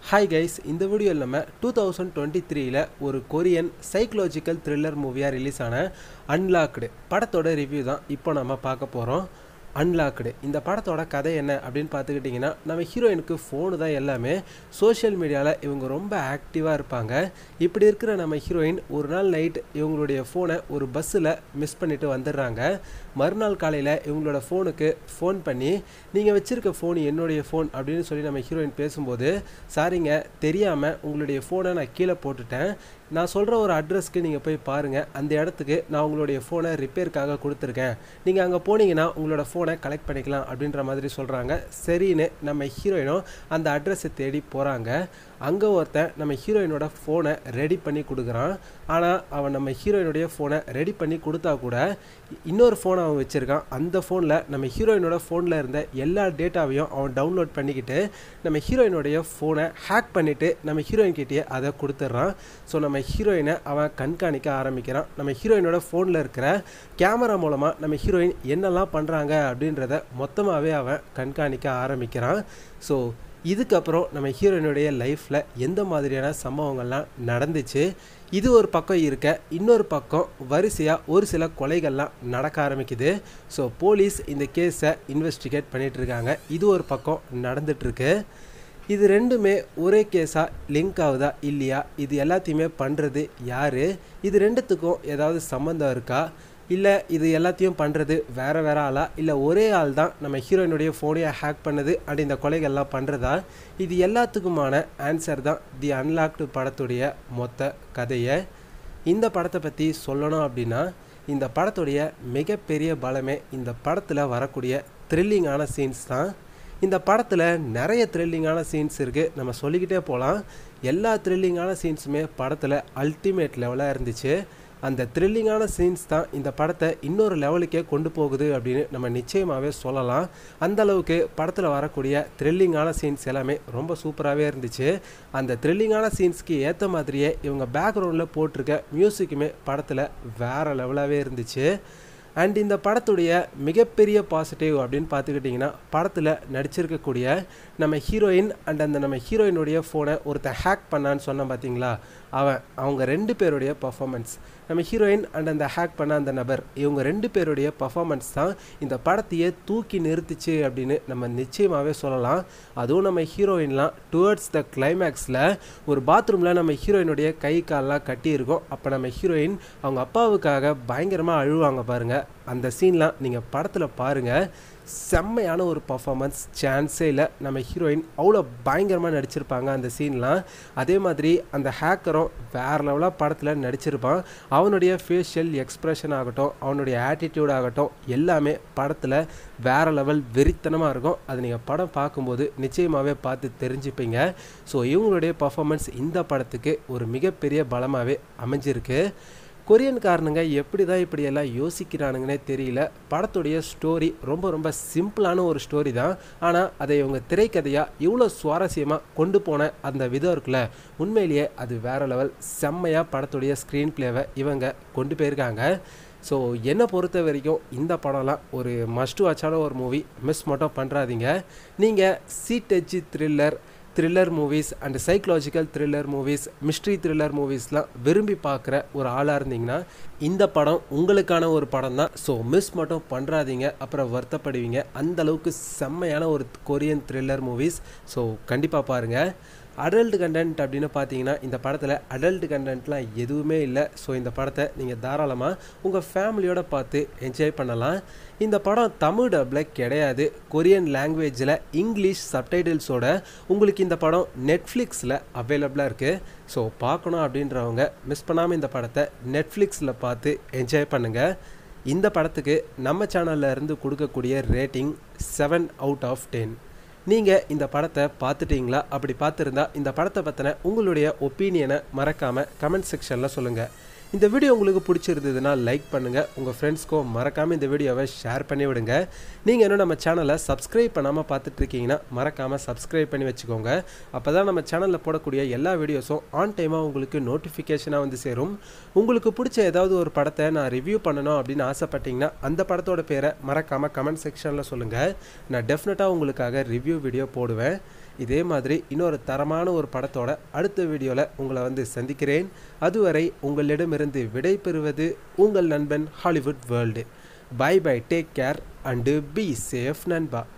hi guys இந்த வீடியோவில் நம்ம டூ தௌசண்ட் டுவெண்ட்டி த்ரீல ஒரு கொரியன் சைக்கலாஜிக்கல் த்ரில்லர் மூவியாக ரிலீஸ் ஆன அன்லாக்டு படத்தோட ரிவ்யூ தான் இப்போ நம்ம பார்க்க போகிறோம் அன்லாக்டு இந்த படத்தோட கதை என்ன அப்படின்னு பார்த்துக்கிட்டிங்கன்னா நம்ம ஹீரோயினுக்கு ஃபோனு தான் எல்லாமே சோஷியல் மீடியாவில் இவங்க ரொம்ப ஆக்டிவாக இருப்பாங்க இப்படி இருக்கிற நம்ம ஹீரோயின் ஒரு நாள் நைட் இவங்களுடைய ஃபோனை ஒரு பஸ்ஸில் மிஸ் பண்ணிட்டு வந்துடுறாங்க மறுநாள் காலையில் இவங்களோட ஃபோனுக்கு ஃபோன் பண்ணி நீங்கள் வச்சுருக்க ஃபோன் என்னுடைய ஃபோன் அப்படின்னு சொல்லி நம்ம ஹீரோயின் பேசும்போது சாரிங்க தெரியாமல் உங்களுடைய ஃபோனை நான் கீழே போட்டுட்டேன் நான் சொல்கிற ஒரு அட்ரஸ்க்கு நீங்கள் போய் பாருங்கள் அந்த இடத்துக்கு நான் உங்களுடைய ஃபோனை ரிப்பேருக்காக கொடுத்துருக்கேன் நீங்கள் அங்கே போனீங்கன்னா உங்களோட ஃபோனை கலெக்ட் பண்ணிக்கலாம் அப்படின்ற மாதிரி சொல்கிறாங்க சரின்னு நம்ம ஹீரோயினும் அந்த அட்ரஸை தேடி போகிறாங்க அங்கே ஒருத்தன் நம்ம ஹீரோயினோட ஃபோனை ரெடி பண்ணி கொடுக்குறான் ஆனால் அவன் நம்ம ஹீரோயினுடைய ஃபோனை ரெடி பண்ணி கொடுத்தா கூட இன்னொரு ஃபோன் அவன் வச்சுருக்கான் அந்த ஃபோனில் நம்ம ஹீரோயினோட ஃபோனில் இருந்த எல்லா டேட்டாவையும் அவன் டவுன்லோட் பண்ணிக்கிட்டு நம்ம ஹீரோயினுடைய ஃபோனை ஹேக் பண்ணிவிட்டு நம்ம ஹீரோயின் கிட்டேயே அதை கொடுத்துட்றான் ஸோ நம்ம ஹீரோயினை அவன் கண்காணிக்க ஆரம்பிக்கிறான் நம்ம ஹீரோயினோட ஃபோனில் இருக்கிற கேமரா மூலமாக நம்ம ஹீரோயின் என்னெல்லாம் பண்ணுறாங்க அப்படின்றத மொத்தமாகவே அவன் கண்காணிக்க ஆரம்பிக்கிறான் ஸோ இதுக்கப்புறம் நம்ம ஹீரோயினுடைய லைஃப்பில் எந்த மாதிரியான சம்பவங்கள்லாம் நடந்துச்சு இது ஒரு பக்கம் இருக்க இன்னொரு பக்கம் வரிசையாக ஒரு சில கொலைகள்லாம் நடக்க ஆரம்பிக்குது ஸோ போலீஸ் இந்த கேஸை இன்வெஸ்டிகேட் பண்ணிகிட்டு இருக்காங்க இது ஒரு பக்கம் நடந்துட்டுருக்கு இது ரெண்டுமே ஒரே கேஸாக லிங்க் ஆகுதா இல்லையா இது எல்லாத்தையுமே பண்ணுறது யார் இது ரெண்டுத்துக்கும் ஏதாவது சம்மந்தம் இருக்கா இல்லை இது எல்லாத்தையும் பண்ணுறது வேறு வேறு ஆளா இல்லை ஒரே ஆள் தான் நம்ம ஹீரோயினுடைய ஃபோனையை ஹேக் பண்ணுது அண்ட் இந்த கொலைகள்லாம் பண்ணுறதா இது எல்லாத்துக்குமான ஆன்சர் தான் தி அன்லாக்டு படத்துடைய மொத்த கதையை இந்த படத்தை பற்றி சொல்லணும் அப்படின்னா இந்த படத்துடைய மிகப்பெரிய பலமே இந்த படத்தில் வரக்கூடிய த்ரில்லிங்கான சீன்ஸ் தான் இந்த படத்தில் நிறைய த்ரில்லிங்கான சீன்ஸ் இருக்குது நம்ம சொல்லிக்கிட்டே போகலாம் எல்லா த்ரில்லிங்கான சீன்ஸுமே படத்தில் அல்டிமேட் லெவலாக இருந்துச்சு அந்த த்ரில்லிங்கான சீன்ஸ் தான் இந்த படத்தை இன்னொரு லெவலுக்கே கொண்டு போகுது அப்படின்னு நம்ம நிச்சயமாகவே சொல்லலாம் அந்த அளவுக்கு படத்தில் வரக்கூடிய த்ரில்லிங்கான சீன்ஸ் எல்லாமே ரொம்ப சூப்பராகவே இருந்துச்சு அந்த த்ரில்லிங்கான சீன்ஸ்க்கு ஏற்ற மாதிரியே இவங்க பேக்ரவுண்டில் போட்டிருக்க மியூசிக்குமே படத்தில் வேறு லெவலாகவே இருந்துச்சு அண்ட் இந்த படத்துடைய மிகப்பெரிய பாசிட்டிவ் அப்படின்னு பார்த்துக்கிட்டிங்கன்னா படத்தில் நடிச்சிருக்கக்கூடிய நம்ம ஹீரோயின் அண்ட் அந்த நம்ம ஹீரோயினுடைய ஃபோனை ஒருத்தன் ஹேக் பண்ணான்னு சொன்னான் பார்த்தீங்களா அவன் அவங்க ரெண்டு பேருடைய பர்ஃபாமன்ஸ் நம்ம ஹீரோயின் அண்ட் அந்த ஹேக் பண்ண அந்த நபர் இவங்க ரெண்டு பேருடைய பர்ஃபாமன்ஸ் தான் இந்த படத்தையே தூக்கி நிறுத்துச்சு அப்படின்னு நம்ம நிச்சயமாகவே சொல்லலாம் அதுவும் நம்ம ஹீரோயின்லாம் டுவர்ட்ஸ் த கிளைமேக்ஸில் ஒரு பாத்ரூமில் நம்ம ஹீரோயினுடைய கை கால்லாம் கட்டியிருக்கோம் அப்போ நம்ம ஹீரோயின் அவங்க அப்பாவுக்காக பயங்கரமாக அழுவாங்க பாருங்கள் அந்த சீன்லாம் நீங்கள் படத்தில் பாருங்கள் செம்மையான ஒரு பர்ஃபாமன்ஸ் சான்ஸே இல்லை நம்ம ஹீரோயின் அவ்வளோ பயங்கரமாக நடிச்சிருப்பாங்க அந்த சீன்லாம் அதே மாதிரி அந்த ஹேக்கரும் வேறு லெவலாக படத்தில் நடிச்சிருப்பான் அவனுடைய ஃபேஷியல் எக்ஸ்ப்ரெஷன் ஆகட்டும் அவனுடைய ஆட்டிடியூட் ஆகட்டும் எல்லாமே படத்தில் வேறு லெவல் வெறித்தனமாக இருக்கும் அது நீங்கள் படம் பார்க்கும்போது நிச்சயமாகவே பார்த்து தெரிஞ்சுப்பீங்க ஸோ இவங்களுடைய பர்ஃபாமன்ஸ் இந்த படத்துக்கு ஒரு மிகப்பெரிய பலமாகவே அமைஞ்சிருக்கு கொரியன்காரனுங்க எப்படி தான் இப்படியெல்லாம் யோசிக்கிறானுங்கன்னே தெரியல படத்துடைய ஸ்டோரி ரொம்ப ரொம்ப சிம்பிளான ஒரு ஸ்டோரி தான் ஆனால் அதை இவங்க திரைக்கதையாக இவ்வளோ சுவாரஸ்யமாக கொண்டு போன அந்த விதம் இருக்குல்ல உண்மையிலேயே அது வேறு லெவல் செம்மையாக படத்துடைய ஸ்க்ரீன் பிளேவை இவங்க கொண்டு போயிருக்காங்க ஸோ என்னை பொறுத்த வரைக்கும் இந்த படம்லாம் ஒரு மஸ்ட் வாட்சான ஒரு மூவி மிஸ் மட்டும் பண்ணுறாதீங்க நீங்கள் சீட்டச்சு thriller thriller movies and psychological thriller movies mystery thriller மூவிஸ்லாம் விரும்பி பார்க்குற ஒரு ஆளாக இருந்தீங்கன்னா இந்த படம் உங்களுக்கான ஒரு படம் தான் ஸோ மிஸ் மட்டும் பண்ணுறாதீங்க அப்புறம் வருத்தப்படுவீங்க அந்த அளவுக்கு செம்மையான ஒரு கொரியன் த்ரில்லர் மூவிஸ் ஸோ கண்டிப்பாக பாருங்கள் அடல்ட் கண்டென்ட் அப்படின்னு பார்த்தீங்கன்னா இந்த படத்தில் அடல்ட் கண்டென்ட்லாம் எதுவுமே இல்லை ஸோ இந்த படத்தை நீங்கள் தாராளமாக உங்கள் ஃபேமிலியோட பார்த்து என்ஜாய் பண்ணலாம் இந்த படம் தமிழ் டப்பில் கிடையாது கொரியன் லாங்குவேஜில் இங்கிலீஷ் சப்டைட்டில்ஸோட உங்களுக்கு இந்த படம் நெட்ஃப்ளிக்ஸில் அவைலபிளாக இருக்குது ஸோ பார்க்கணும் அப்படின்றவங்க மிஸ் பண்ணாமல் இந்த படத்தை நெட்ஃப்ளிக்ஸில் பார்த்து என்ஜாய் பண்ணுங்கள் இந்த படத்துக்கு நம்ம சேனலில் இருந்து கொடுக்கக்கூடிய rating seven out of ten நீங்கள் இந்த படத்தை பார்த்துட்டீங்களா அப்படி பார்த்துருந்தா இந்த படத்தை பற்றின உங்களுடைய ஒப்பீனியனை மறக்காமல் கமெண்ட் செக்ஷனில் சொல்லுங்கள் இந்த வீடியோ உங்களுக்கு பிடிச்சிருந்ததுன்னா லைக் பண்ணுங்கள் உங்கள் ஃப்ரெண்ட்ஸ்க்கும் மறக்காமல் இந்த வீடியோவை ஷேர் பண்ணி விடுங்க நீங்கள் இன்னும் நம்ம சேனலை சப்ஸ்கிரைப் பண்ணாமல் பார்த்துட்டு இருக்கீங்கன்னா மறக்காமல் சப்ஸ்கிரைப் பண்ணி வச்சுக்கோங்க அப்போ தான் நம்ம சேனலில் போடக்கூடிய எல்லா வீடியோஸும் ஆன் டைமாக உங்களுக்கு நோட்டிஃபிகேஷனாக வந்து சேரும் உங்களுக்கு பிடிச்ச ஏதாவது ஒரு படத்தை நான் ரிவ்யூ பண்ணணும் அப்படின்னு ஆசைப்பட்டீங்கன்னா அந்த படத்தோட பேரை மறக்காமல் கமெண்ட் செக்ஷனில் சொல்லுங்கள் நான் டெஃபினட்டாக உங்களுக்காக ரிவ்யூ வீடியோ போடுவேன் இதே மாதிரி இன்னொரு தரமான ஒரு படத்தோட அடுத்த வீடியோவில் உங்களை வந்து சந்திக்கிறேன் அதுவரை உங்களிடமிருந்து விடை பெறுவது உங்கள் நண்பன் Hollywood world bye bye take care and be safe நண்பா